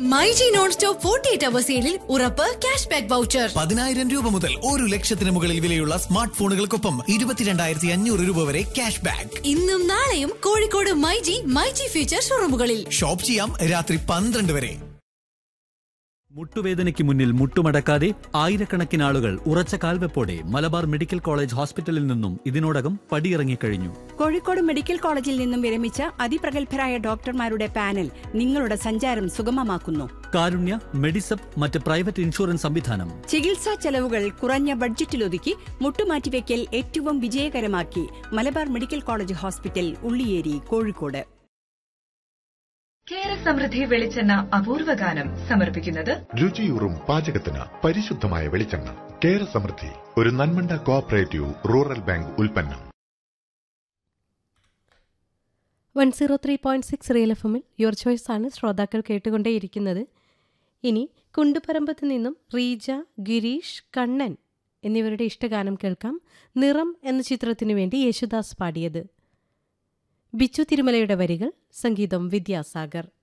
myG non stop forty eight hour സെയിലിൽ ഉറപ്പ് cash back voucher പതിനായിരം രൂപ മുതൽ ഒരു ലക്ഷത്തിന് മുകളിൽ വിലയുള്ള സ്മാർട്ട് ഫോണുകൾക്കൊപ്പം ഇരുപത്തിരണ്ടായിരത്തി അഞ്ഞൂറ് രൂപ വരെ ക്യാഷ് ബാക്ക് ഇന്നും നാളെയും കോഴിക്കോട് മൈജി മൈജി ഫ്യൂച്ചർ ഷോറൂമുകളിൽ ഷോപ്പ് ചെയ്യാം രാത്രി പന്ത്രണ്ട് വരെ മുട്ടുവേദനയ്ക്ക് മുന്നിൽ മുട്ടുമടക്കാതെ ആയിരക്കണക്കിന് ആളുകൾ ഉറച്ച കാൽവെപ്പോടെ മലബാർ മെഡിക്കൽ കോളേജ് ഹോസ്പിറ്റലിൽ നിന്നും ഇതിനോടകം പടിയിറങ്ങിക്കഴിഞ്ഞു കോഴിക്കോട് മെഡിക്കൽ കോളേജിൽ നിന്നും വിരമിച്ച അതിപ്രഗത്ഭരായ ഡോക്ടർമാരുടെ പാനൽ നിങ്ങളുടെ സഞ്ചാരം സുഗമമാക്കുന്നു കാരുണ്യ മെഡിസപ്പ് മറ്റ് പ്രൈവറ്റ് ഇൻഷുറൻസ് സംവിധാനം ചികിത്സാ ചെലവുകൾ കുറഞ്ഞ ബഡ്ജറ്റിലൊതുക്കി മുട്ടുമാറ്റിവെക്കൽ ഏറ്റവും വിജയകരമാക്കി Malabar medical college hospital Ulliyeri Kozhikode Kera Samrudhi വെളിച്ചെണ്ണ അപൂർവ ഗാനം സമർപ്പിക്കുന്നത് രുചിയൂറും പാചകത്തിന് പരിശുദ്ധമായ വെളിച്ചെണ്ണ കേര സമൃദ്ധി ഒരു നന്മണ്ട കോഓപ്പറേറ്റീവ് റൂറൽ ബാങ്ക് ഉൽപ്പന്നം one zero three point six real F എമ്മിൽ യുവർ ചോയ്സ് ആണ് ശ്രോതാക്കൾ കേട്ടുകൊണ്ടേയിരിക്കുന്നത് ഇനി കുണ്ടുപറമ്പത്ത് നിന്നും റീജ ഗിരീഷ് കണ്ണൻ എന്നിവരുടെ ഇഷ്ടഗാനം കേൾക്കാം നിറം എന്ന ചിത്രത്തിനു വേണ്ടി യേശുദാസ് പാടിയത് ബിച്ചു തിരുമലയുടെ വരികൾ സംഗീതം വിദ്യാസാഗർ